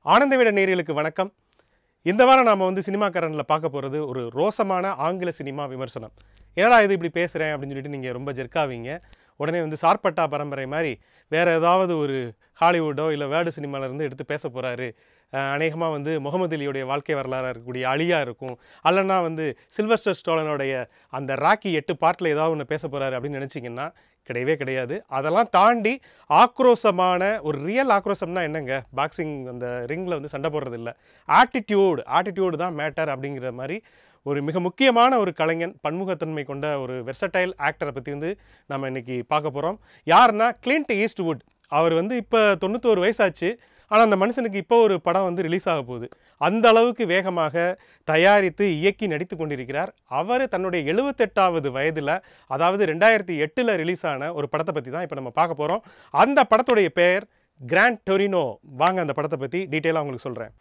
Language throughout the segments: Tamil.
ஆனந்த விட நேயர்களுக்கு வணக்கம் இந்த வாரம் நாம் வந்து சினிமாக்காரனில் பார்க்க போகிறது ஒரு ரோசமான ஆங்கில சினிமா விமர்சனம் என்னடா இது இப்படி பேசுகிறேன் அப்படின்னு சொல்லிட்டு நீங்கள் ரொம்ப ஜெர்க்காவீங்க உடனே வந்து சார்பட்டா பரம்பரை மாதிரி வேறு ஏதாவது ஒரு ஹாலிவுட்டோ இல்லை வேர்டு சினிமாவிலேருந்து எடுத்து பேச போகிறாரு அநேகமாக வந்து முகமது அலியுடைய வாழ்க்கை வரலாறாக இருக்கக்கூடிய அலியா இருக்கும் அல்லனா வந்து சில்வஸ்டர் ஸ்டோலனுடைய அந்த ராக்கி எட்டு பார்ட்டில் ஏதாவது ஒன்று பேச போகிறாரு அப்படின்னு நினச்சிங்கன்னா கிடையவே கிடையாது அதெல்லாம் தாண்டி ஆக்ரோஷமான ஒரு ரியல் ஆக்ரோஷம்னா என்னங்க பாக்ஸிங் அந்த ரிங்கில் வந்து சண்டை போடுறது இல்லை ஆட்டிடியூடு ஆட்டிடியூடு தான் மேட்டர் அப்படிங்கிற மாதிரி ஒரு மிக முக்கியமான ஒரு கலைஞன் பன்முகத்தன்மை கொண்ட ஒரு வெர்சடைல் ஆக்டரை பற்றி வந்து நம்ம இன்னைக்கு பார்க்க போகிறோம் யாருன்னா கிளின்ட் ஈஸ்ட்வுட் அவர் வந்து இப்போ தொண்ணூத்தோரு வயசாச்சு ஆனால் அந்த மனுஷனுக்கு இப்போ ஒரு படம் வந்து ரிலீஸ் ஆக போகுது அந்த அளவுக்கு வேகமாக தயாரித்து இயக்கி நடித்து கொண்டிருக்கிறார் அவர் தன்னுடைய எழுபத்தெட்டாவது வயதில் அதாவது ரெண்டாயிரத்தி எட்டில் ரிலீஸ் ஆன ஒரு படத்தை பற்றி தான் இப்போ நம்ம பார்க்க போகிறோம் அந்த படத்துடைய பெயர் கிராண்ட் டொரினோ வாங்க அந்த படத்தை பற்றி டீட்டெயிலாக உங்களுக்கு சொல்கிறேன்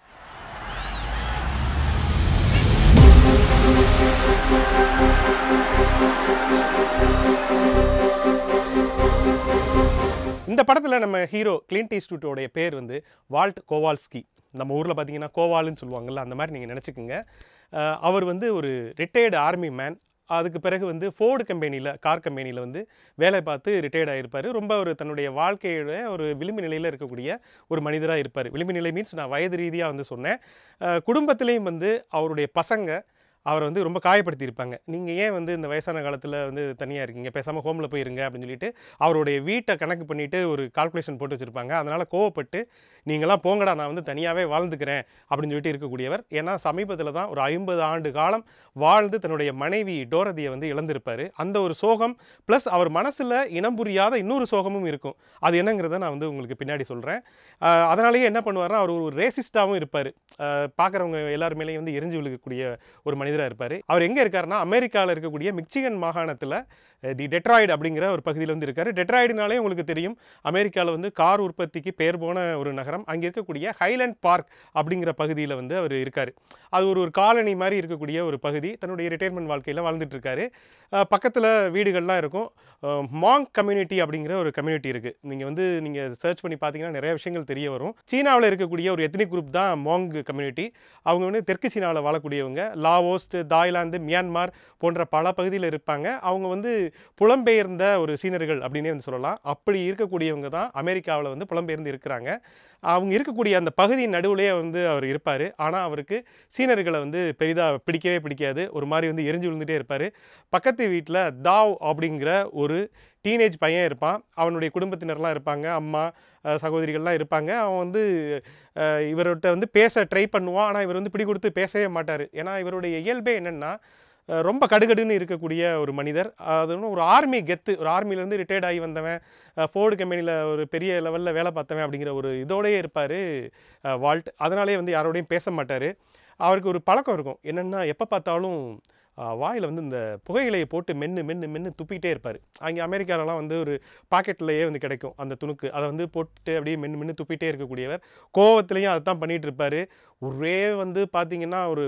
இந்த படத்தில் நம்ம ஹீரோ கிளின்ட் ஈஸ்ட்வுட்டோடைய பேர் வந்து வால்ட் கோவால்ஸ்கி நம்ம ஊரில் பார்த்தீங்கன்னா கோவால்னு சொல்லுவாங்கல்ல அந்த மாதிரி நீங்கள் நினச்சிக்கோங்க அஹ் அவர் வந்து ஒரு ரிட்டையர்டு ஆர்மி மேன் அதுக்கு பிறகு வந்து ஃபோர்டு கம்பெனியில் கார் கம்பெனியில் வந்து வேலை பார்த்து ரிட்டையர்ட் ஆகிருப்பார் ரொம்ப ஒரு தன்னுடைய வாழ்க்கையோட ஒரு விளிம்பு நிலையில் இருக்கக்கூடிய ஒரு மனிதராக இருப்பார் விளிம்பு நிலை மீன்ஸ் நான் வயது ரீதியாக வந்து சொன்னேன் அஹ் குடும்பத்திலையும் வந்து அவருடைய பசங்க அவரை வந்து ரொம்ப காயப்படுத்தியிருப்பாங்க நீங்கள் ஏன் வந்து இந்த வயசான காலத்தில் வந்து தனியாக இருக்கீங்க பேசாமல் ஹோமில் போயிருங்க அப்படின்னு சொல்லிட்டு அவருடைய வீட்டை கணக்கு பண்ணிவிட்டு ஒரு கால்குலேஷன் போட்டு வச்சுருப்பாங்க அதனால் கோவப்பட்டு நீங்களாம் போங்கடா நான் வந்து தனியாகவே வாழ்ந்துக்கிறேன் அப்படின்னு சொல்லிட்டு இருக்கக்கூடியவர் ஏன்னா சமீபத்தில் தான் ஒரு ஐம்பது ஆண்டு காலம் வாழ்ந்து தன்னுடைய மனைவி டோரதியை வந்து இழந்திருப்பார் அந்த ஒரு சோகம் ப்ளஸ் அவர் மனசில் இனம் புரியாத இன்னொரு சோகமும் இருக்கும் அது என்னங்கிறத நான் வந்து உங்களுக்கு பின்னாடி சொல்கிறேன் அதனாலேயே என்ன பண்ணுவார்னா அவர் ஒரு ரேசிஸ்டாகவும் இருப்பார் பார்க்குறவங்க எல்லார் மேலேயும் வந்து எரிஞ்சு விழுகக்கூடிய ஒரு மனிதராக இருப்பார் அவர் எங்கே இருக்காருன்னா அமெரிக்காவில் இருக்கக்கூடிய மிக்சிகன் மாகாணத்தில் தி டெட்ராய்டு அப்படிங்கிற ஒரு பகுதியில் வந்து இருக்கார் டெட்ராய்டுனாலே உங்களுக்கு தெரியும் அமெரிக்காவில் வந்து கார் உற்பத்திக்கு பெயர் போன ஒரு நகரம் அங்கே இருக்கக்கூடிய ஹைலண்ட் பார்க் அப்படிங்கிற பகுதியில் வந்து அவர் இருக்கார் அது ஒரு ஒரு காலனி மாதிரி இருக்கக்கூடிய ஒரு பகுதி தன்னுடைய ரிட்டையர்மெண்ட் வாழ்க்கையில் வாழ்ந்துட்டு இருக்காரு பக்கத்தில் வீடுகள்லாம் இருக்கும் மாங் கம்யூனிட்டி அப்படிங்கிற ஒரு கம்யூனிட்டி இருக்குது நீங்கள் வந்து நீங்கள் சர்ச் பண்ணி பார்த்தீங்கன்னா நிறைய விஷயங்கள் தெரிய வரும் சீனாவில் இருக்கக்கூடிய ஒரு எத்னிக் குரூப் தான் மாங் கம்யூனிட்டி அவங்க வந்து தெற்கு சீனாவில் வாழக்கூடியவங்க லாவோஸ்ட் தாய்லாந்து மியான்மார் போன்ற பல பகுதியில் இருப்பாங்க அவங்க வந்து புலம்பெயர்ந்த ஒரு சீனர்கள் அப்படின்னே வந்து சொல்லலாம் அப்படி இருக்கக்கூடியவங்க தான் அமெரிக்காவில் வந்து புலம்பெயர்ந்து இருக்கிறாங்க அவங்க இருக்கக்கூடிய அந்த பகுதியின் நடுவுலேயே வந்து அவர் இருப்பார் ஆனால் அவருக்கு சீனர்களை வந்து பெரிதாக பிடிக்கவே பிடிக்காது ஒரு மாதிரி வந்து எரிஞ்சு விழுந்துட்டே இருப்பார் பக்கத்து வீட்டில் தாவ் அப்படிங்கிற ஒரு டீனேஜ் பையன் இருப்பான் அவனுடைய குடும்பத்தினர்லாம் இருப்பாங்க அம்மா சகோதரிகள்லாம் இருப்பாங்க அவன் வந்து இவர்கிட்ட வந்து பேச ட்ரை பண்ணுவான் ஆனால் இவர் வந்து பிடி கொடுத்து பேசவே மாட்டார் ஏன்னா இவருடைய இயல்பே என்னென்னா ரொம்ப கடுகடுன்னு இருக்கக்கூடிய ஒரு மனிதர் அது ஒன்றும் ஒரு ஆர்மி கெத்து ஒரு ஆர்மிலேருந்து ரிட்டையர்ட் ஆகி வந்தவன் ஃபோர்டு கம்பெனியில் ஒரு பெரிய லெவலில் வேலை பார்த்தவன் அப்படிங்கிற ஒரு இதோடயே இருப்பார் வால்ட் அதனாலே வந்து யாரோடையும் பேச மாட்டார் அவருக்கு ஒரு பழக்கம் இருக்கும் என்னென்னா எப்போ பார்த்தாலும் வாயில் வந்து இந்த புகையிலையை போட்டு மென்று மென்று மென்று துப்பிக்கிட்டே இருப்பார் அங்கே அமெரிக்காலலாம் வந்து ஒரு பாக்கெட்லேயே வந்து கிடைக்கும் அந்த துணுக்கு அதை வந்து போட்டு அப்படியே மென்று மென்று துப்பிட்டே இருக்கக்கூடியவர் கோவத்துலேயும் அதை தான் பண்ணிகிட்டு இருப்பார் ஒரே வந்து பார்த்திங்கன்னா ஒரு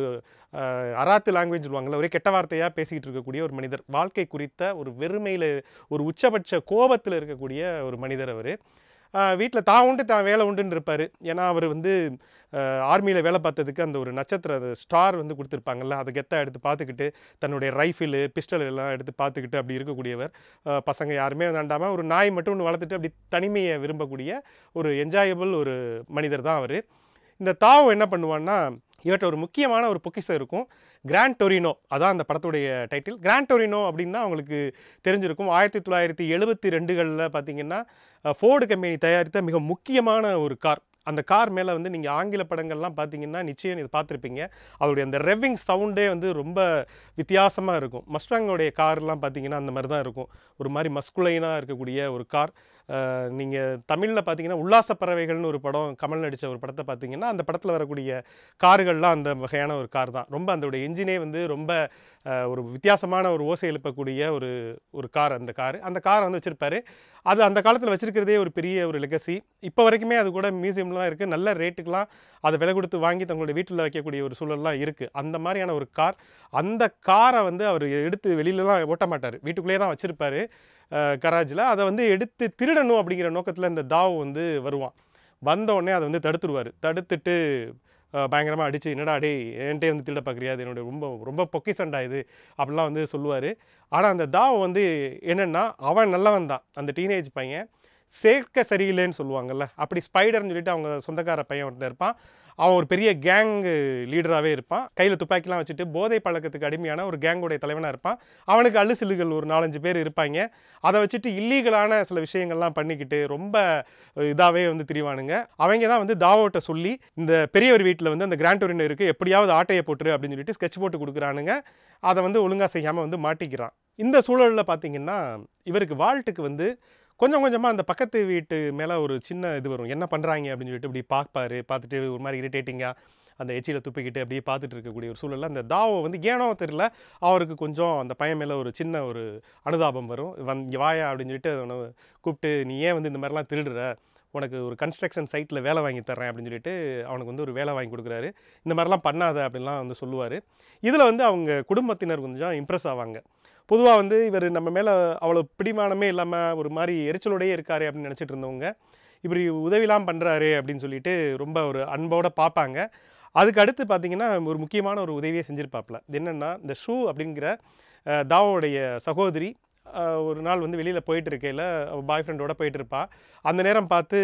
அராத்து லாங்குவேஜ் சொல்லுவாங்கள்ல ஒரே கெட்ட வார்த்தையாக பேசிக்கிட்டு இருக்கக்கூடிய ஒரு மனிதர் வாழ்க்கை குறித்த ஒரு வெறுமையில் ஒரு உச்சபட்ச கோபத்தில் இருக்கக்கூடிய ஒரு மனிதர் அவர் வீட்டில் தான் உண்டு தான் வேலை உண்டுன்னு இருப்பார் ஏன்னா அவர் வந்து ஆர்மியில் வேலை பார்த்ததுக்கு அந்த ஒரு நட்சத்திர அது ஸ்டார் வந்து கொடுத்துருப்பாங்கல்ல அதை கெத்தாக எடுத்து பார்த்துக்கிட்டு தன்னுடைய ரைஃபிளு பிஸ்டல் எல்லாம் எடுத்து பார்த்துக்கிட்டு அப்படி இருக்கக்கூடியவர் பசங்க யாருமே வேண்டாமல் ஒரு நாய் மட்டும் ஒன்று வளர்த்துட்டு அப்படி தனிமையை விரும்பக்கூடிய ஒரு என்ஜாயபிள் ஒரு மனிதர் தான் அவர் இந்த தாவம் என்ன பண்ணுவான்னா இவற்றை ஒரு முக்கியமான ஒரு பொக்கிஷம் இருக்கும் கிராண்ட் டொரினோ அதான் அந்த படத்துடைய டைட்டில் கிராண்ட் டொரினோ அப்படின்னா அவங்களுக்கு தெரிஞ்சிருக்கும் ஆயிரத்தி தொள்ளாயிரத்தி எழுபத்தி ரெண்டுகளில் பார்த்தீங்கன்னா ஃபோர்டு கம்பெனி தயாரித்த மிக முக்கியமான ஒரு கார் அந்த கார் மேலே வந்து நீங்கள் ஆங்கில படங்கள்லாம் பார்த்தீங்கன்னா நிச்சயம் இது பார்த்துருப்பீங்க அதோடைய அந்த ரெவ்விங் சவுண்டே வந்து ரொம்ப வித்தியாசமாக இருக்கும் மஸ்டாங்கோடைய கார்லாம் பார்த்தீங்கன்னா அந்த மாதிரி தான் இருக்கும் ஒரு மாதிரி மஸ்குலைனாக இருக்கக்கூடிய ஒரு கார் நீங்கள் தமிழில் பார்த்தீங்கன்னா உல்லாச பறவைகள்னு ஒரு படம் கமல் நடித்த ஒரு படத்தை பார்த்தீங்கன்னா அந்த படத்தில் வரக்கூடிய கார்கள்லாம் அந்த வகையான ஒரு கார் தான் ரொம்ப அதோடைய என்ஜினே வந்து ரொம்ப ஒரு வித்தியாசமான ஒரு ஓசை எழுப்பக்கூடிய ஒரு ஒரு கார் அந்த கார் அந்த காரை வந்து வச்சுருப்பாரு அது அந்த காலத்தில் வச்சுருக்கிறதே ஒரு பெரிய ஒரு லெகசி இப்போ வரைக்குமே அது கூட மியூசியம்லாம் இருக்குது நல்ல ரேட்டுக்கெலாம் அதை விலை கொடுத்து வாங்கி தங்களுடைய வீட்டில் வைக்கக்கூடிய ஒரு சூழல்லாம் இருக்குது அந்த மாதிரியான ஒரு கார் அந்த காரை வந்து அவர் எடுத்து வெளியிலலாம் ஓட்ட மாட்டார் வீட்டுக்குள்ளேயே தான் வச்சுருப்பாரு கராஜில் அதை வந்து எடுத்து திருடணும் அப்படிங்கிற நோக்கத்தில் இந்த தாவ் வந்து வருவான் வந்த உடனே அதை வந்து தடுத்துருவார் தடுத்துட்டு பயங்கரமாக அடித்து என்னடா டேய் என்கிட்டே வந்து திருட பார்க்குறியா அது என்னுடைய ரொம்ப ரொம்ப பொக்கிசண்டா இது அப்படிலாம் வந்து சொல்லுவார் ஆனால் அந்த தாவ வந்து என்னென்னா அவன் நல்லவன் தான் அந்த டீனேஜ் பையன் சேர்க்க சரியில்லைன்னு சொல்லுவாங்கல்ல அப்படி ஸ்பைடர்னு சொல்லிட்டு அவங்க சொந்தக்கார பையன் ஒருத்தன் இருப்பான் அவன் ஒரு பெரிய கேங் லீடராகவே இருப்பான் கையில் துப்பாக்கிலாம் வச்சுட்டு போதை பழக்கத்துக்கு அடிமையான ஒரு கேங்குடைய தலைவனாக இருப்பான் அவனுக்கு அள்ளு சில்லுகள் ஒரு நாலஞ்சு பேர் இருப்பாங்க அதை வச்சுட்டு இல்லீகலான சில விஷயங்கள்லாம் பண்ணிக்கிட்டு ரொம்ப இதாகவே வந்து திரிவானுங்க அவங்க தான் வந்து தாவோட்ட சொல்லி இந்த பெரியவர் வீட்டில் வந்து அந்த கிராண்ட் இருக்குது எப்படியாவது ஆட்டையை போட்டுரு அப்படின்னு சொல்லிட்டு ஸ்கெட்ச் போட்டு கொடுக்குறானுங்க அதை வந்து ஒழுங்காக செய்யாமல் வந்து மாட்டிக்கிறான் இந்த சூழலில் பார்த்தீங்கன்னா இவருக்கு வால்ட்டுக்கு வந்து கொஞ்சம் கொஞ்சமாக அந்த பக்கத்து வீட்டு மேலே ஒரு சின்ன இது வரும் என்ன பண்ணுறாங்க அப்படின்னு சொல்லிட்டு இப்படி பார்ப்பாரு பார்த்துட்டு ஒரு மாதிரி இரிட்டேட்டிங்காக அந்த எச்சியில் துப்பிக்கிட்டு அப்படியே பார்த்துட்டு இருக்கக்கூடிய ஒரு சூழலில் அந்த தாவோ வந்து ஏனோ தெரியல அவருக்கு கொஞ்சம் அந்த பையன் மேலே ஒரு சின்ன ஒரு அனுதாபம் வரும் வந் இங்க வாயா அப்படின்னு சொல்லிட்டு அவனை கூப்பிட்டு நீ ஏன் வந்து இந்த மாதிரிலாம் திருடுற உனக்கு ஒரு கன்ஸ்ட்ரக்ஷன் சைட்டில் வேலை வாங்கி தரேன் அப்படின்னு சொல்லிட்டு அவனுக்கு வந்து ஒரு வேலை வாங்கி கொடுக்குறாரு இந்த மாதிரிலாம் பண்ணாத அப்படின்லாம் வந்து சொல்லுவார் இதில் வந்து அவங்க குடும்பத்தினர் கொஞ்சம் இம்ப்ரெஸ் ஆவாங்க பொதுவாக வந்து இவர் நம்ம மேலே அவ்வளோ பிடிமானமே இல்லாமல் ஒரு மாதிரி எரிச்சலோடையே இருக்காரு அப்படின்னு நினச்சிட்டு இருந்தவங்க இவர் உதவிலாம் பண்ணுறாரு அப்படின்னு சொல்லிட்டு ரொம்ப ஒரு அன்போடு பார்ப்பாங்க அதுக்கு அடுத்து பார்த்தீங்கன்னா ஒரு முக்கியமான ஒரு உதவியை செஞ்சுருப்பாப்புல என்னென்னா இந்த ஷூ அப்படிங்கிற அஹ், தாவோடைய சகோதரி அஹ், ஒரு நாள் வந்து வெளியில் போயிட்டு இருக்கையில் பாய் ஃப்ரெண்டோட போயிட்டு இருப்பா அந்த நேரம் பார்த்து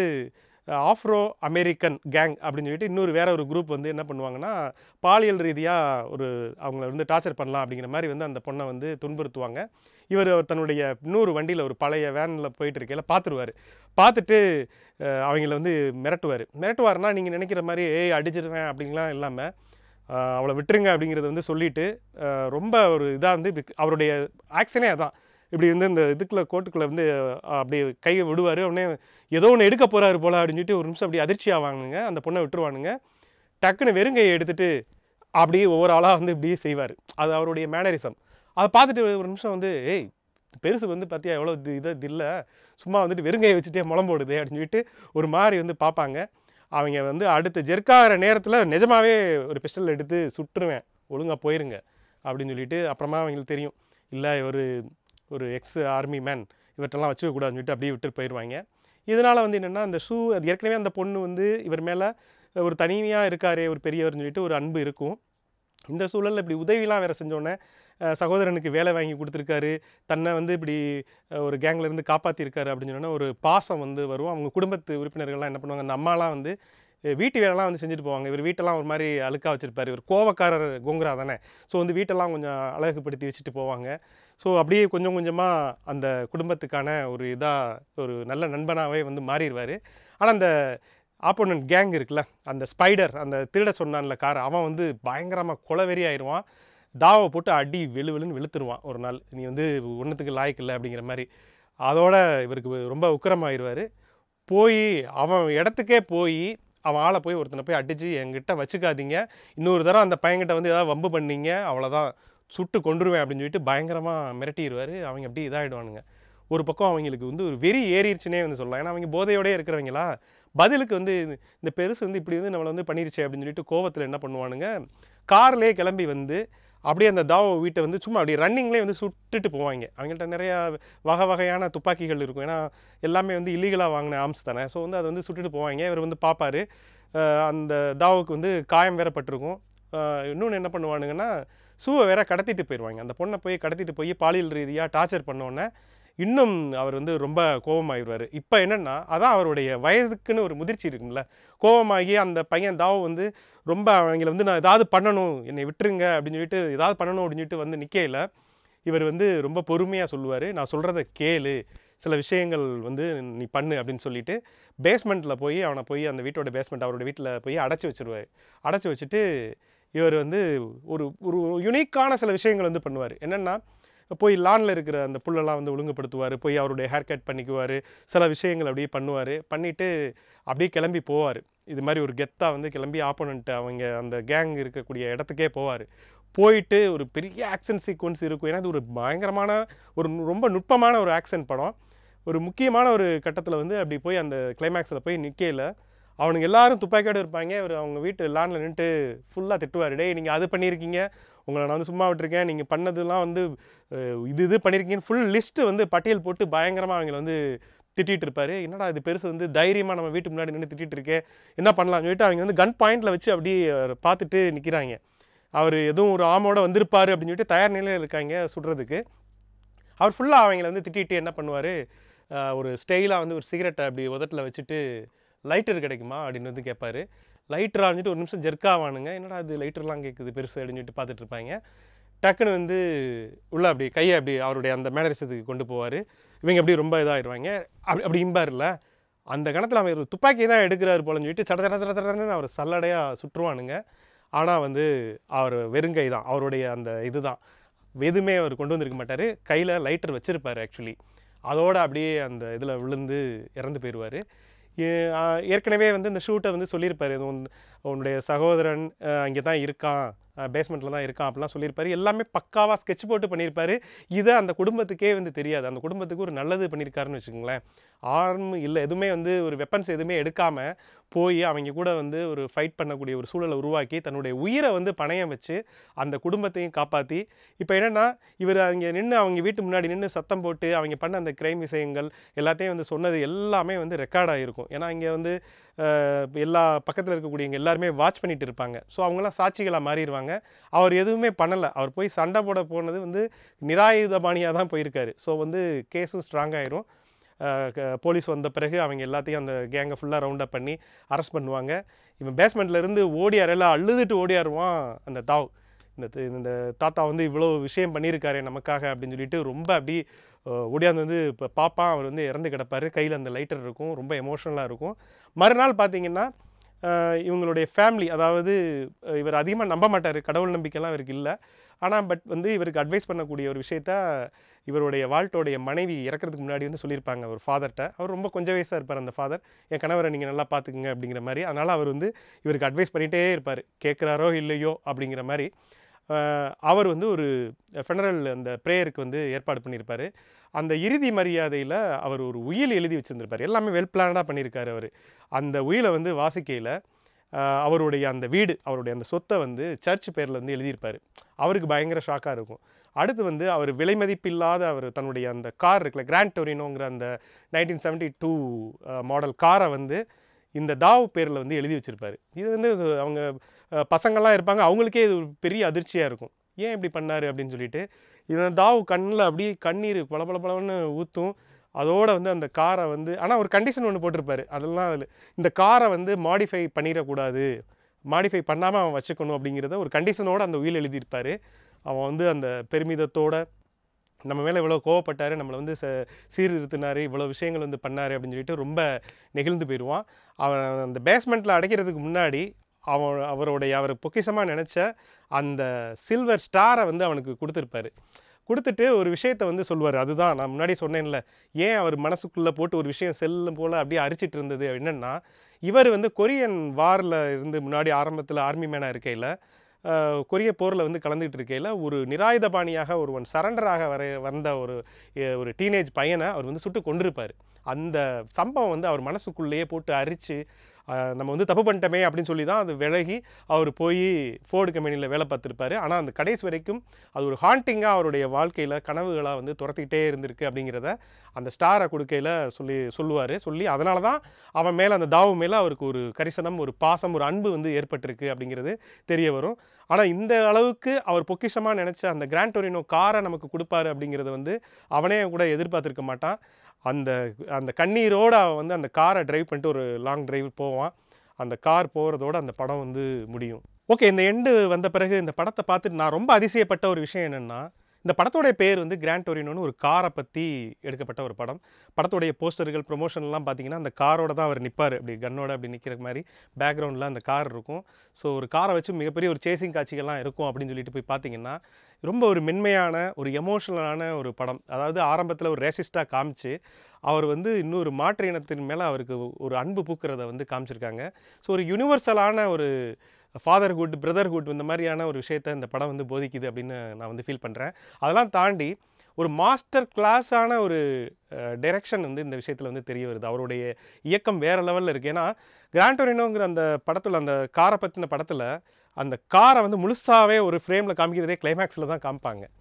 ஆஃப்ரோ அமெரிக்கன் கேங் அப்படின்னு சொல்லிட்டு இன்னொரு வேற ஒரு குரூப் வந்து என்ன பண்ணுவாங்கன்னா பாலியல் ரீதியாக ஒரு அவங்கள வந்து டார்ச்சர் பண்ணலாம் அப்படிங்கிற மாதிரி வந்து அந்த பொண்ணை வந்து துன்புறுத்துவாங்க இவர் அவர் தன்னுடைய இன்னொரு வண்டியில் ஒரு பழைய வேனில் போயிட்டு இருக்கையில் பார்த்துருவார் பார்த்துட்டு அஹ், அவங்கள வந்து மிரட்டுவார் மிரட்டுவார்னா நீங்கள் நினைக்கிற மாதிரி ஏய் அடிச்சிருவேன் அப்படின்லாம் இல்லாமல் அவளை விட்டுருங்க அப்படிங்கிறத வந்து சொல்லிட்டு அஹ், ரொம்ப ஒரு இதாக வந்து இப்படி அவருடைய ஆக்ஷனே அதான் இப்படி வந்து இந்த இதுக்குள்ளே கோட்டுக்குள்ளே வந்து அஹ், அப்படியே கையை விடுவார் உடனே ஏதோ ஒன்று எடுக்க போகிறாரு போல அப்படின்னு சொல்லிட்டு ஒரு நிமிஷம் அப்படி அதிர்ச்சி ஆவானுங்க அந்த பொண்ணை விட்டுருவானுங்க டக்குன்னு வெறுங்கையை எடுத்துட்டு அப்படியே ஒவ்வொரு ஆளாக வந்து இப்படியே செய்வார் அது அவருடைய மேனரிசம் அதை பார்த்துட்டு ஒரு நிமிஷம் வந்து ஏய் பெருசு வந்து பார்த்தியா எவ்வளோ இது இது இது இல்லை சும்மா வந்துட்டு வெறுங்கையை வச்சுட்டே முளம் போடுது அப்படின்னு சொல்லிட்டு ஒரு மாதிரி வந்து பார்ப்பாங்க அவங்க வந்து அடுத்து ஜெர்க்காகிற நேரத்தில் நிஜமாவே ஒரு பிஸ்டல் எடுத்து சுட்டுருவேன் ஒழுங்காக போயிருங்க அப்படின்னு சொல்லிட்டு அப்புறமா அவங்களுக்கு தெரியும் இல்லை இவர் ஒரு எக்ஸ் ஆர்மி மேன் இவர்கிட்டலாம் வச்சுக்கக்கூடாதுன்னு சொல்லிட்டு அப்படியே விட்டு போயிடுவாங்க இதனால் வந்து என்னென்னா அந்த ஷூ அது ஏற்கனவே அந்த பொண்ணு வந்து இவர் மேலே ஒரு தனிமையாக இருக்காரே ஒரு பெரியவர்னு சொல்லிட்டு ஒரு அன்பு இருக்கும் இந்த சூழலில் இப்படி உதவிலாம் வேறு செஞ்சோன்னே அஹ், சகோதரனுக்கு வேலை வாங்கி கொடுத்துருக்காரு தன்னை வந்து இப்படி அஹ், ஒரு கேங்ல இருந்து காப்பாற்றிருக்காரு அப்படின்னு சொன்னோன்னா ஒரு பாசம் வந்து வரும் அவங்க குடும்பத்து உறுப்பினர்கள்லாம் என்ன பண்ணுவாங்க அந்த அம்மாலாம் வந்து அஹ், வீட்டு வேலைலாம் வந்து செஞ்சுட்டு போவாங்க இவர் வீட்டெல்லாம் ஒரு மாதிரி அழுக்கா வச்சிருப்பாரு இவர் கோவக்காரர் கோங்குரா தானே ஸோ வந்து வீட்டெல்லாம் கொஞ்சம் அழகுபடுத்தி வச்சுட்டு போவாங்க ஸோ அப்படியே கொஞ்சம் கொஞ்சமாக அந்த குடும்பத்துக்கான ஒரு இதாக ஒரு நல்ல நண்பனாகவே வந்து மாறிடுவார் ஆனால் அந்த ஆப்போனன்ட் கேங் இருக்குல்ல அந்த ஸ்பைடர் அந்த திருட சொன்னான்ல கார் அவன் வந்து பயங்கரமாக கொலவெறி ஆயிடுவான் தாவை போட்டு அடி வெளு வெளுன்னு வெளுத்துருவான் ஒரு நாள் நீ வந்து ஒன்றுத்துக்கு லாய்க்கு இல்லை அப்படிங்கிற மாதிரி அதோட இவருக்கு ரொம்ப உக்கிரமாயிருவார் போய் அவன் இடத்துக்கே போய் அவன் ஆளை போய் ஒருத்தனை போய் அடித்து என்கிட்ட வச்சுக்காதீங்க இன்னொரு தடவை அந்த பையன்கிட்ட வந்து ஏதாவது வம்பு பண்ணீங்க அவ்வளோதான் சுட்டு கொன்றுவேன் அப்படின்னு சொல்லிட்டு பயங்கரமாக மிரட்டிடுவார் அவங்க அப்படி இதாகிடுவானுங்க ஒரு பக்கம் அவங்களுக்கு வந்து ஒரு வெறி ஏறிடுச்சுனே வந்து சொல்லலாம் ஏன்னா அவங்க போதையோடயே இருக்கிறவங்களா பதிலுக்கு வந்து இது- இந்த பெருசு வந்து இப்படி வந்து நம்மளை வந்து பண்ணிருச்சே அப்படின்னு சொல்லிட்டு கோவத்தில் என்ன பண்ணுவானுங்க கார்லேயே கிளம்பி வந்து அப்படியே அந்த தாவ வீட்டை வந்து சும்மா அப்படியே ரன்னிங்லேயே வந்து சுட்டுட்டு போவாங்க அவங்கள்ட்ட நிறையா வகை வகையான துப்பாக்கிகள் இருக்கும் ஏன்னா எல்லாமே வந்து இல்லீகலாக வாங்கின ஆர்ம்ஸ் தானே ஸோ வந்து அதை வந்து சுட்டுட்டு போவாங்க இவர் வந்து பார்ப்பாரு அஹ் அந்த தாவுக்கு வந்து காயம் வேற பட்டிருக்கும் அஹ் இன்னொன்று என்ன பண்ணுவானுங்கன்னா ஷூவை வேற கடத்திட்டு போயிடுவாங்க அந்த பொண்ணை போய் கடத்திட்டு போய் பாலியல் ரீதியாக டார்ச்சர் பண்ணோன்னே இன்னும் அவர் வந்து ரொம்ப கோபமாயிடுவார் இப்போ என்னென்னா அதான் அவருடைய வயதுக்குன்னு ஒரு முதிர்ச்சி இருக்கும்ல கோபமாகி அந்த பையன் தாவ வந்து ரொம்ப அவங்கள வந்து நான் ஏதாவது பண்ணணும் என்னை விட்டுருங்க அப்படின்னு சொல்லிட்டு ஏதாவது பண்ணணும் அப்படின்னு சொல்லிட்டு வந்து நிற்கையில் இவர் வந்து ரொம்ப பொறுமையாக சொல்லுவார் நான் சொல்கிறத கேளு சில விஷயங்கள் வந்து நீ பண்ணு அப்படின்னு சொல்லிட்டு பேஸ்மெண்ட்டில் போய் அவனை போய் அந்த வீட்டோட பேஸ்மெண்ட் அவரோட வீட்டில் போய் அடைச்சி வச்சிருவார் அடைச்சி வச்சுட்டு இவர் வந்து ஒரு ஒரு யுனிக்கான சில விஷயங்கள் வந்து பண்ணுவார் என்னென்னா போய் லானில் இருக்கிற அந்த புல்லெல்லாம் வந்து ஒழுங்குபடுத்துவார் போய் அவருடைய ஹேர் கட் பண்ணிக்குவார் சில விஷயங்கள் அப்படியே பண்ணுவார் பண்ணிவிட்டு அப்படியே கிளம்பி போவார் இது மாதிரி ஒரு கெத்தாக வந்து கிளம்பி ஆப்போனண்ட் அவங்க அந்த கேங் இருக்கக்கூடிய இடத்துக்கே போவார் போயிட்டு ஒரு பெரிய ஆக்ஷன் சீக்வன்ஸ் இருக்கும் ஏன்னா இது ஒரு பயங்கரமான ஒரு நு- ரொம்ப நுட்பமான ஒரு ஆக்ஷன் படம் ஒரு முக்கியமான ஒரு கட்டத்தில் வந்து அப்படி போய் அந்த கிளைமேக்ஸில் போய் நிற்கையில் அவனுங்க எல்லாரும் துப்பாக்கியோடு இருப்பாங்க அவர் அவங்க வீட்டு லானில் நின்றுட்டு ஃபுல்லாக திட்டுவார் டேய் நீங்கள் அது பண்ணியிருக்கீங்க உங்களை நான் வந்து சும்மா விட்டுருக்கேன் நீங்கள் பண்ணதெல்லாம் வந்து அஹ், இது இது பண்ணியிருக்கீங்கன்னு ஃபுல் லிஸ்ட்டு வந்து பட்டியல் போட்டு பயங்கரமாக அவங்கள வந்து திட்டிட்டு இருப்பாரு என்னடா இது பெருசு வந்து தைரியமாக நம்ம வீட்டு முன்னாடி நின்று திட்டிட்டு இருக்கே என்ன பண்ணலாம்னு சொல்லிட்டு அவங்க வந்து கன் பாயிண்டில் வச்சு அப்படியே அவரை பார்த்துட்டு நிற்கிறாங்க அவர் எதுவும் ஒரு ஆமோட வந்திருப்பாரு அப்படின்னு சொல்லிட்டு தயார் நிலையில் இருக்காங்க சுடுறதுக்கு அவர் ஃபுல்லாக அவங்கள வந்து திட்டிட்டு என்ன பண்ணுவார் ஒரு ஸ்டைலாக வந்து ஒரு சிகரெட்டை அப்படி உதட்டில் வச்சுட்டு லைட்டர் கிடைக்குமா அப்படின்னு வந்து கேட்பாரு லைட்டர் ஆனிட்டு ஒரு நிமிஷம் ஜெர்க்காவானுங்க என்னடா அது லைட்டர்லாம் கேட்குது பெருசு அப்படின்னு சொல்லிட்டு பார்த்துட்டு இருப்பாங்க டக்குன்னு வந்து உள்ள அப்படி கையை அப்படி அவருடைய அந்த மேனரிசத்துக்கு கொண்டு போவார் இவங்க அப்படி ரொம்ப இதாகிடுவாங்க அப்படி அப்படி இம்பார்ல அந்த கணத்தில் அவன் ஒரு துப்பாக்கி தான் எடுக்கிறாரு போலன்னு சொல்லிட்டு சட சட சட சடன்னு அவர் சல்லடையாக சுற்றுவானுங்க ஆனால் வந்து அவர் வெறுங்கை தான் அவருடைய அந்த இதுதான் எதுவுமே அவர் கொண்டு வந்திருக்க மாட்டார் கையில் லைட்டர் வச்சுருப்பார் ஆக்சுவலி அதோட அப்படியே அந்த இதில் விழுந்து இறந்து போயிடுவார் ஏற்கனவே வந்து இந்த ஷூட்டை வந்து சொல்லியிருப்பாரு இது உன்- உன்னுடைய சகோதரன் அங்கே தான் இருக்கான் பேஸ்மெண்ட்டில் தான் இருக்கான் அப்படிலாம் சொல்லியிருப்பாரு எல்லாமே பக்காவாக ஸ்கெட்ச் போட்டு பண்ணியிருப்பாரு இதை அந்த குடும்பத்துக்கே வந்து தெரியாது அந்த குடும்பத்துக்கு ஒரு நல்லது பண்ணியிருக்காருன்னு வச்சுக்கோங்களேன் ஆர்ம் இல்லை எதுவுமே வந்து ஒரு வெப்பன்ஸ் எதுவுமே எடுக்காமல் போய் அவங்க கூட வந்து ஒரு ஃபைட் பண்ணக்கூடிய ஒரு சூழலை உருவாக்கி தன்னுடைய உயிரை வந்து பணயம் வச்சு அந்த குடும்பத்தையும் காப்பாற்றி இப்போ என்னென்னா இவர் அங்கே நின்று அவங்க வீட்டு முன்னாடி நின்று சத்தம் போட்டு அவங்க பண்ண அந்த கிரைம் விஷயங்கள் எல்லாத்தையும் வந்து சொன்னது எல்லாமே வந்து ரெக்கார்ட் ஆகிருக்கும் ஏன்னா இங்கே வந்து அஹ், எல்லா பக்கத்தில் இருக்கக்கூடியவங்க எல்லாருமே வாட்ச் பண்ணிட்டு இருப்பாங்க ஸோ அவங்களாம் சாட்சிகளாக மாறிடுவாங்க அவர் எதுவுமே பண்ணலை அவர் போய் சண்டை போட போனது வந்து நிராயுதபாணியாக தான் போயிருக்காரு ஸோ வந்து கேஸும் ஸ்ட்ராங் ஆயிரும் அஹ், க- போலீஸ் வந்த பிறகு அவங்க எல்லாத்தையும் அந்த கேங்கை ஃபுல்லாக ரவுண்ட் அப் பண்ணி அரெஸ்ட் பண்ணுவாங்க இவன் பேஸ்மெண்ட்ல இருந்து ஓடியாரெல்லாம் அழுதுட்டு ஓடியாருவான் அந்த தாவ் இந்த தி- இந்த தாத்தா வந்து இவ்வளோ விஷயம் பண்ணியிருக்காரு நமக்காக அப்படின்னு சொல்லிட்டு ரொம்ப அப்படி அஹ், ஓடியாந்து வந்து இப்போ பாப்பான் அவர் வந்து இறந்து கிடப்பாரு கையில் அந்த லைட்டர் இருக்கும் ரொம்ப எமோஷ்னலாக இருக்கும் மறுநாள் பார்த்தீங்கன்னா அஹ், இவங்களுடைய ஃபேமிலி அதாவது அஹ், இவர் அதிகமாக நம்ப மாட்டார் கடவுள் நம்பிக்கைலாம் இவருக்கு இல்லை ஆனால் பட் வந்து இவருக்கு அட்வைஸ் பண்ணக்கூடிய ஒரு விஷயத்த இவருடைய வாழ்ட்டோடைய மனைவி இறக்கிறதுக்கு முன்னாடி வந்து சொல்லியிருப்பாங்க ஒரு ஃபாதர்கிட்ட அவர் ரொம்ப கொஞ்சம் வயசாக இருப்பார் அந்த ஃபாதர் என் கணவரை நீங்கள் நல்லா பார்த்துக்குங்க அப்படிங்கிற மாதிரி அதனால் அவர் வந்து இவருக்கு அட்வைஸ் பண்ணிகிட்டே இருப்பார் கேட்குறாரோ இல்லையோ அப்படிங்கிற மாதிரி அஹ், அவர் வந்து ஒரு ஃபெனரல் அந்த ப்ரேயருக்கு வந்து ஏற்பாடு பண்ணியிருப்பார் அந்த இறுதி மரியாதையில் அவர் ஒரு உயில் எழுதி வச்சுருந்துருப்பார் எல்லாமே வெல் பிளானடாக பண்ணியிருக்காரு அவர் அந்த உயிலை வந்து வாசிக்கையில் அவருடைய அந்த வீடு அவருடைய அந்த சொத்தை வந்து சர்ச் பேரில் வந்து எழுதியிருப்பார் அவருக்கு பயங்கர ஷாக்காக இருக்கும் அடுத்து வந்து அவர் விலை மதிப்பில்லாத அவர் தன்னுடைய அந்த கார் இருக்குல்ல கிராண்ட் டொரினோங்கிற அந்த நைன்டீன் செவன்ட்டி டூ மாடல் காரை வந்து இந்த தாவ் பேரில் வந்து எழுதி வச்சிருப்பாரு இது வந்து இது அவங்க அஹ், பசங்கள்லாம் இருப்பாங்க அவங்களுக்கே இது ஒரு பெரிய அதிர்ச்சியாக இருக்கும் ஏன் இப்படி பண்ணாரு அப்படின்னு சொல்லிட்டு இந்த தாவ் கண்ணில் அப்படியே கண்ணீர் பல பல பலன்னு ஊற்றும் அதோட வந்து அந்த காரை வந்து ஆனால் ஒரு கண்டிஷன் ஒன்று போட்டிருப்பாரு அதெல்லாம் அதில் இந்த காரை வந்து மாடிஃபை பண்ணிடக்கூடாது மாடிஃபை பண்ணாமல் அவன் வச்சுக்கணும் அப்படிங்கிறத ஒரு கண்டிஷனோட அந்த உயில் எழுதியிருப்பார் அவன் வந்து அந்த பெருமிதத்தோட நம்ம மேலே இவ்வளோ கோவப்பட்டார் நம்மளை வந்து ச சீர்திருத்தினார் இவ்வளோ விஷயங்கள் வந்து பண்ணார் அப்படின்னு சொல்லிட்டு ரொம்ப நெகிழ்ந்து போயிடுவான் அவன் அந்த பேஸ்மெண்ட்டில் அடைக்கிறதுக்கு முன்னாடி அவன் அவருடைய அவர் பொக்கிஷமாக நினச்ச அந்த சில்வர் ஸ்டாரை வந்து அவனுக்கு கொடுத்துருப்பாரு கொடுத்துட்டு ஒரு விஷயத்தை வந்து சொல்லுவார் அதுதான் நான் முன்னாடி சொன்னேன்ல ஏன் அவர் மனசுக்குள்ளே போட்டு ஒரு விஷயம் செல்லும் போல் அப்படியே அரிச்சிட்டு இருந்தது என்னென்னா இவர் வந்து கொரியன் வாரில் இருந்து முன்னாடி ஆரம்பத்தில் ஆர்மி மேனாக இருக்கையில் அஹ், கொரிய போரில் வந்து கலந்துக்கிட்டு இருக்கையில் ஒரு நிராயுதபாணியாக ஒருவன் சரண்டராக வர வந்த ஒரு எ- ஒரு டீனேஜ் பையனை அவர் வந்து சுட்டு கொண்டிருப்பார் அந்த சம்பவம் வந்து அவர் மனசுக்குள்ளேயே போட்டு அரிச்சு அஹ், நம்ம வந்து தப்பு பண்ணிட்டோமே அப்படின்னு சொல்லி தான் அது விலகி அவர் போய் ஃபோர்டு கம்பெனியில் வேலை பார்த்துருப்பாரு ஆனால் அந்த கடைசி வரைக்கும் அது ஒரு ஹாண்டிங்காக அவருடைய வாழ்க்கையில் கனவுகளாக வந்து துரத்திக்கிட்டே இருந்திருக்கு அப்படிங்கிறத அந்த ஸ்டாரை கொடுக்கையில் சொல்லி சொல்லுவார் சொல்லி அதனால தான் அவன் மேலே அந்த தாவு மேலே அவருக்கு ஒரு கரிசனம் ஒரு பாசம் ஒரு அன்பு வந்து ஏற்பட்டிருக்கு அப்படிங்கிறது தெரிய வரும் ஆனால் இந்த அளவுக்கு அவர் பொக்கிஷமாக நினச்ச அந்த கிராண்ட் டொரினோ காரை நமக்கு கொடுப்பாரு அப்படிங்கிறத வந்து அவனே கூட எதிர்பார்த்திருக்க மாட்டான் அந்த அந்த கண்ணீரோடு அவன் வந்து அந்த காரை டிரைவ் பண்ணிட்டு ஒரு லாங் டிரைவ் போவான் அந்த கார் போகிறதோட அந்த படம் வந்து முடியும் ஓகே இந்த எண்டு வந்த பிறகு இந்த படத்தை பார்த்துட்டு நான் ரொம்ப அதிசயப்பட்ட ஒரு விஷயம் என்னென்னா இந்த படத்தோடைய பேர் வந்து கிராண்ட் டொரினோன்னு ஒரு காரை பற்றி எடுக்கப்பட்ட ஒரு படம் படத்துடைய போஸ்டர்கள் ப்ரொமோஷன்லாம் பார்த்தீங்கன்னா அந்த காரோட தான் அவர் நிற்பார் அப்படி கன்னோட அப்படி நிற்கிற மாதிரி பேக்ரவுண்டில் அந்த கார் இருக்கும் ஸோ ஒரு காரை வச்சு மிகப்பெரிய ஒரு சேசிங் காட்சிகள்லாம் இருக்கும் அப்படின்னு சொல்லிட்டு போய் பார்த்தீங்கன்னா ரொம்ப ஒரு மென்மையான ஒரு எமோஷனலான ஒரு படம் அதாவது ஆரம்பத்தில் ஒரு ரேசிஸ்டாக காமிச்சு அவர் வந்து இன்னொரு மாற்று இனத்தின் மேலே அவருக்கு ஒரு அன்பு பூக்கிறத வந்து காமிச்சிருக்காங்க ஸோ ஒரு யுனிவர்சலான ஒரு ஃபாதர்ஹுட் பிரதர்ஹுட் இந்த மாதிரியான ஒரு விஷயத்தை இந்த படம் வந்து போதிக்குது அப்படின்னு நான் வந்து ஃபீல் பண்ணுறேன் அதெல்லாம் தாண்டி ஒரு மாஸ்டர் கிளாஸான ஒரு டைரக்ஷன் வந்து இந்த விஷயத்தில் வந்து தெரிய வருது அவருடைய இயக்கம் வேறு லெவலில் இருக்குது ஏன்னா கிராண்டோரினோங்கிற அந்த படத்தில் அந்த காரை பற்றின படத்தில் அந்த காரை வந்து முழுசாவே ஒரு ஃப்ரேமில் காமிக்கிறதே கிளைமேக்ஸில் தான் காமிப்பாங்க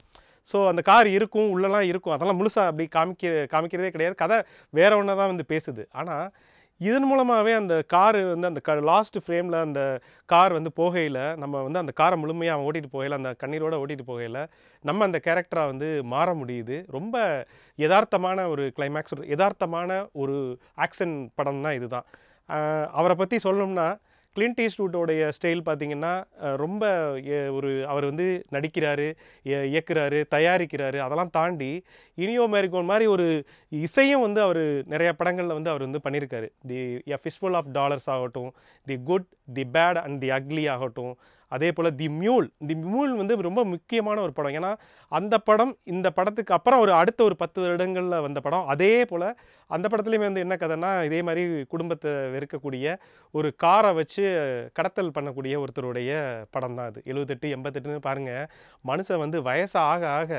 ஸோ அந்த கார் இருக்கும் உள்ளலாம் இருக்கும் அதெல்லாம் முழுசாக அப்படி காமிக்க காமிக்கிறதே கிடையாது கதை வேற ஒன்று தான் வந்து பேசுது ஆனால் இதன் மூலமாகவே அந்த கார் வந்து அந்த க லாஸ்ட் ஃப்ரேமில் அந்த கார் வந்து போகையில் நம்ம வந்து அந்த காரை முழுமையாக அவன் ஓட்டிகிட்டு போகையில் அந்த கண்ணீரோட ஓட்டிகிட்டு போகையில் நம்ம அந்த கேரக்டராக வந்து மாற முடியுது ரொம்ப யதார்த்தமான ஒரு கிளைமேக்ஸ் ஒரு யதார்த்தமான ஒரு ஆக்ஷன் படம்னா இதுதான் ஆஹ் அவரை பற்றி சொல்லணும்னா கிளின்ட் ஈஸ்ட்வுட்டோடைய ஸ்டைல் பார்த்தீங்கன்னா அஹ் ரொம்ப எ- ஒரு அவர் வந்து நடிக்கிறாரு இய- இயக்குறாரு தயாரிக்கிறாரு அதெல்லாம் தாண்டி இனியோ மேரிகோன் மாதிரி ஒரு இசையும் வந்து அவர் நிறைய படங்களில் வந்து அவர் வந்து பண்ணியிருக்காரு தி எ ஃபிஷ்ஃபுல் ஆஃப் டாலர்ஸ் ஆகட்டும் the good the bad and the ugly ஆகட்டும் அதே போல் தி மியூல் தி மியூல் வந்து ரொம்ப முக்கியமான ஒரு படம் ஏன்னா அந்த படம் இந்த படத்துக்கு அப்புறம் ஒரு அடுத்த ஒரு பத்து வருடங்களில் வந்த படம் அதே போல் அந்த படத்துலையுமே வந்து என்ன கதைன்னா இதே மாதிரி குடும்பத்தை வெறுக்கக்கூடிய ஒரு காரை வச்சு கடத்தல் பண்ணக்கூடிய ஒருத்தருடைய படம் தான் அது எழுபத்தெட்டு எண்பத்தெட்டுன்னு பாருங்கள் மனுஷன் வந்து வயசு ஆக ஆக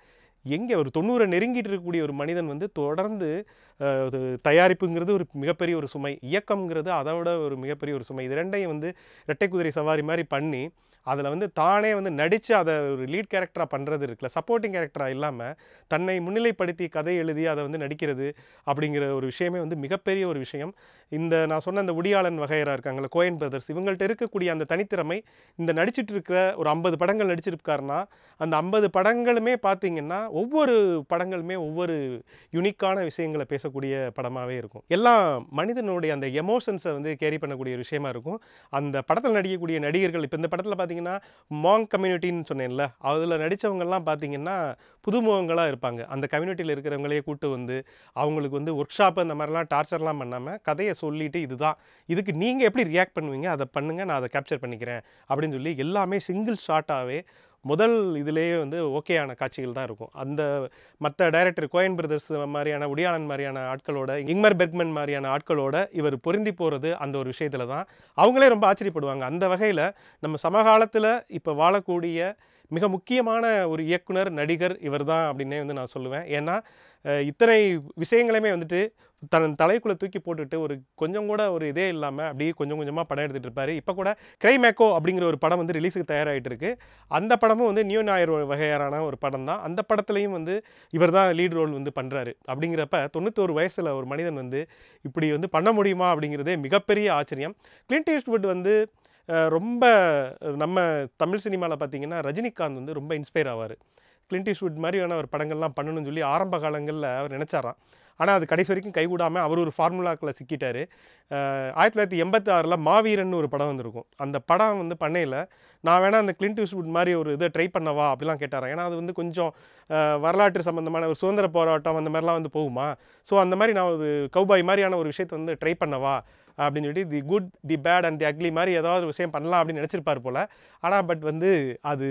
எங்கே ஒரு தொண்ணூறை நெருங்கிட்டு இருக்கக்கூடிய ஒரு மனிதன் வந்து தொடர்ந்து அஹ், இது தயாரிப்புங்கிறது ஒரு மிகப்பெரிய ஒரு சுமை இயக்கம்ங்கிறது அதை விட ஒரு மிகப்பெரிய ஒரு சுமை இது ரெண்டையும் வந்து இரட்டை குதிரை சவாரி மாதிரி பண்ணி அதில் வந்து தானே வந்து நடித்து அதை ஒரு லீட் கேரக்டராக பண்ணுறது இருக்குல்ல சப்போர்ட்டிங் கேரக்டராக இல்லாமல் தன்னை முன்னிலைப்படுத்தி கதை எழுதி அதை வந்து நடிக்கிறது அப்படிங்கிற ஒரு விஷயமே வந்து மிகப்பெரிய ஒரு விஷயம் இந்த நான் சொன்ன இந்த உடியாளன் வகையரா இருக்காங்கல்ல கோயன் பிரதர்ஸ் இவங்கள்ட்ட இருக்கக்கூடிய அந்த தனித்திறமை இந்த நடிச்சிட்டு இருக்கிற ஒரு ஐம்பது படங்கள் நடிச்சிருக்காருன்னா அந்த ஐம்பது படங்களுமே பார்த்தீங்கன்னா ஒவ்வொரு படங்களுமே ஒவ்வொரு யுனிக்கான விஷயங்களை பேசக்கூடிய படமாகவே இருக்கும் எல்லாம் மனிதனுடைய அந்த எமோஷன்ஸை வந்து கேரி பண்ணக்கூடிய ஒரு விஷயமா இருக்கும் அந்த படத்தில் நடிக்கக்கூடிய நடிகர்கள் இப்போ இந்த படத்தில் பார்த்தீங்கன்னா மாங் கம்யூனிட்டின்னு சொன்னேன்ல அதில் நடித்தவங்கெல்லாம் பார்த்தீங்கன்னா புதுமுகங்களாக இருப்பாங்க அந்த கம்யூனிட்டியில் இருக்கிறவங்களையே கூட்டு வந்து அவங்களுக்கு வந்து ஒர்க் ஷாப் அந்த மாதிரிலாம் டார்ச்சர்லாம் பண்ணாமல் கதையை சொல்லிட்டு இதுதான் இதுக்கு நீங்கள் எப்படி ரியாக்ட் பண்ணுவீங்க அதை பண்ணுங்கள் நான் அதை கேப்சர் பண்ணிக்கிறேன் அப்படின்னு சொல்லி எல்லாமே சிங்கிள் ஷாட்டாகவே முதல் இதுலேயே வந்து ஓகேயான காட்சிகள் தான் இருக்கும் அந்த மற்ற டைரக்டர் கோயன் பிரதர்ஸ் மாதிரியான உடியானன் மாதிரியான ஆட்களோட இங்மர் பெர்க்மன் மாதிரியான ஆட்களோட இவர் பொருந்தி போகிறது அந்த ஒரு விஷயத்தில் தான் அவங்களே ரொம்ப ஆச்சரியப்படுவாங்க அந்த வகையில் நம்ம சமகாலத்தில் இப்போ வாழக்கூடிய மிக முக்கியமான ஒரு இயக்குனர் நடிகர் இவர் தான் அப்படின்னே வந்து நான் சொல்லுவேன் ஏன்னா அஹ், இத்தனை விஷயங்களையுமே வந்துட்டு தன் தலைக்குள்ளே தூக்கி போட்டுட்டு ஒரு கொஞ்சம் கூட ஒரு இதே இல்லாமல் அப்படியே கொஞ்சம் கொஞ்சமாக படம் எடுத்துகிட்டு இருப்பாரு இப்போ கூட கிரைமேக்கோ அப்படிங்கிற ஒரு படம் வந்து ரிலீஸுக்கு தயாராகிட்டு இருக்கு அந்த படமும் வந்து நியூ ஞாயிறு வகையான ஒரு படம் தான் அந்த படத்துலையும் வந்து இவர் தான் லீட் ரோல் வந்து பண்ணுறாரு அப்படிங்கிறப்ப தொண்ணூத்தோரு வயசில் ஒரு மனிதன் வந்து இப்படி வந்து பண்ண முடியுமா அப்படிங்கிறதே மிகப்பெரிய ஆச்சரியம் கிளின்ட் ஈஸ்ட்வுட் வந்து அஹ், ரொம்ப நம்ம தமிழ் சினிமாவில் பார்த்தீங்கன்னா ரஜினிகாந்த் வந்து ரொம்ப இன்ஸ்பயர் ஆவார் கிளின்ட் ஈஸ்ட்வுட் மாதிரியான ஒரு படங்கள்லாம் பண்ணணும்னு சொல்லி ஆரம்ப காலங்களில் அவர் நினச்சாராம் ஆனால் அது கடைசி வரைக்கும் கைகூடாமல் அவர் ஒரு ஃபார்முலாக்களை சிக்கிட்டார் ஆயிரத்தி தொள்ளாயிரத்தி எண்பத்தி ஆறில் மாவீரன் ஒரு படம் வந்திருக்கும் அந்த படம் வந்து பண்ணையில் நான் வேணா அந்த கிளின்ட் ஈஸ்ட்வுட் மாதிரி ஒரு இதை ட்ரை பண்ணவா அப்படிலாம் கேட்டாராம் ஏன்னா அது வந்து கொஞ்சம் அஹ், வரலாற்று சம்மந்தமான ஒரு சுதந்திர போராட்டம் அந்த மாதிரிலாம் வந்து போகுமா ஸோ அந்த மாதிரி நான் ஒரு கௌபாய் மாதிரியான ஒரு விஷயத்தை வந்து ட்ரை பண்ணவா அப்படின்னு சொல்லி the good the bad and the ugly மாதிரி ஏதாவது ஒரு விஷயம் பண்ணலாம் அப்படின்னு நினச்சிருப்பார் போல் ஆனால் பட் வந்து அது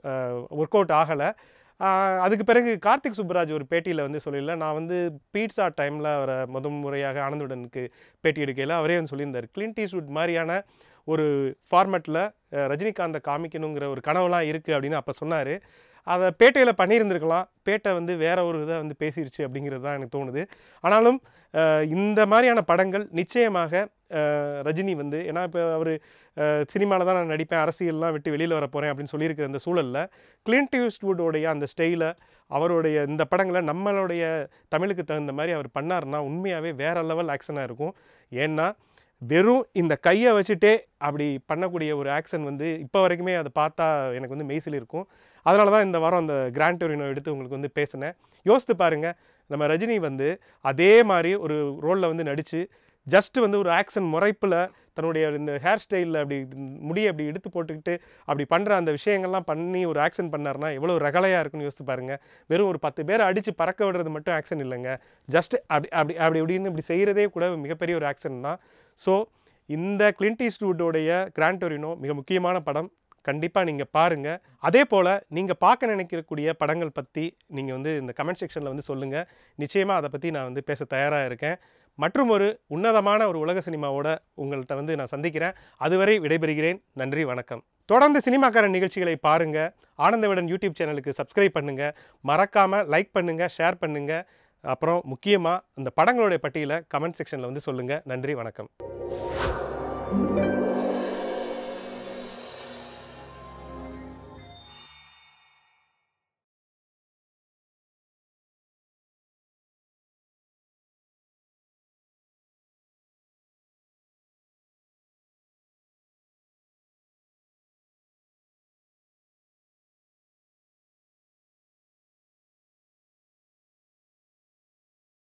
ஒர்க் அவுட் ஆகலை அதுக்கு பிறகு கார்த்திக் சுப்புராஜ் ஒரு பேட்டியில் வந்து சொல்லல நான் வந்து பீட்சா டைமில் அவரை முதல் முறையாக ஆனந்துடனுக்கு பேட்டி எடுக்கையில் அவரே வந்து சொல்லியிருந்தார் கிளின்ட் ஈஸ்ட்வுட் மாதிரியான ஒரு ஃபார்மேட்டில் ரஜினிகாந்தை காமிக்கணுங்கிற ஒரு கனவுலாம் இருக்குது அப்படின்னு அப்போ சொன்னார் அதை பேட்டையில் பண்ணியிருந்திருக்கலாம் பேட்டை வந்து வேற ஒரு இதை வந்து பேசிருச்சு அப்படிங்கிறது தான் எனக்கு தோணுது ஆனாலும் அஹ், இந்த மாதிரியான படங்கள் நிச்சயமாக அஹ், ரஜினி வந்து ஏன்னா இப்போ அவர் சினிமாவில் தான் நான் நடிப்பேன் அரசியல்லாம் விட்டு வெளியில் வர போகிறேன் அப்படின்னு சொல்லியிருக்கிற அந்த சூழலில் கிளின்ட் ஈஸ்ட்வுட்டோடைய அந்த ஸ்டைலை அவருடைய இந்த படங்களை நம்மளுடைய தமிழுக்கு தகுந்த மாதிரி அவர் பண்ணாருன்னா உண்மையாகவே வேற லெவல் ஆக்ஷனாக இருக்கும் ஏன்னா வெறும் இந்த கையை வச்சுட்டே அப்படி பண்ணக்கூடிய ஒரு ஆக்ஷன் வந்து இப்போ வரைக்குமே அதை பார்த்தா எனக்கு வந்து மெய்சில் இருக்கும் அதனால தான் இந்த வாரம் அந்த கிராண்ட் டொரினோ எடுத்து உங்களுக்கு வந்து பேசினேன் யோசித்து பாருங்கள் நம்ம ரஜினி வந்து அதே மாதிரி ஒரு ரோலில் வந்து நடித்து ஜஸ்ட் வந்து ஒரு ஆக்ஷன் முறைப்பில் தன்னுடைய இந்த ஹேர் ஸ்டைலில் அப்படி முடியை அப்படி எடுத்து போட்டுக்கிட்டு அப்படி பண்ணுற அந்த விஷயங்கள்லாம் பண்ணி ஒரு ஆக்ஷன் பண்ணாருன்னா எவ்வளோ ரகலையாக இருக்குன்னு யோசித்து பாருங்கள் வெறும் ஒரு பத்து பேரை அடித்து பறக்க விடுறது மட்டும் ஆக்ஷன் இல்லைங்க ஜஸ்ட் அப்படி அப்படி அப்படி இப்படின்னு இப்படி செய்கிறதே கூட மிகப்பெரிய ஒரு ஆக்ஷன் தான் ஸோ இந்த கிளின்ட் ஈஸ்ட்வுட்டோடைய கிராண்ட் டொரினோ மிக முக்கியமான படம் கண்டிப்பாக நீங்கள் பாருங்கள் அதே போல் நீங்கள் பார்க்க நினைக்கக்கூடிய படங்கள் பற்றி நீங்கள் வந்து இந்த கமெண்ட் செக்ஷனில் வந்து சொல்லுங்கள் நிச்சயமாக அதை பற்றி நான் வந்து பேச தயாராக இருக்கேன் மற்றும் ஒரு உன்னதமான ஒரு உலக சினிமாவோட உங்கள்கிட்ட வந்து நான் சந்திக்கிறேன் அதுவரை விடைபெறுகிறேன் நன்றி வணக்கம் தொடர்ந்து சினிமாக்காரன் நிகழ்ச்சிகளை பாருங்க ஆனந்தவிடன் யூடியூப் சேனலுக்கு சப்ஸ்கிரைப் பண்ணுங்க மறக்காம லைக் பண்ணுங்க ஷேர் பண்ணுங்க அப்புறம் முக்கியமாக இந்த படங்களுடைய பட்டியலை கமெண்ட் செக்ஷனில் வந்து சொல்லுங்க நன்றி வணக்கம்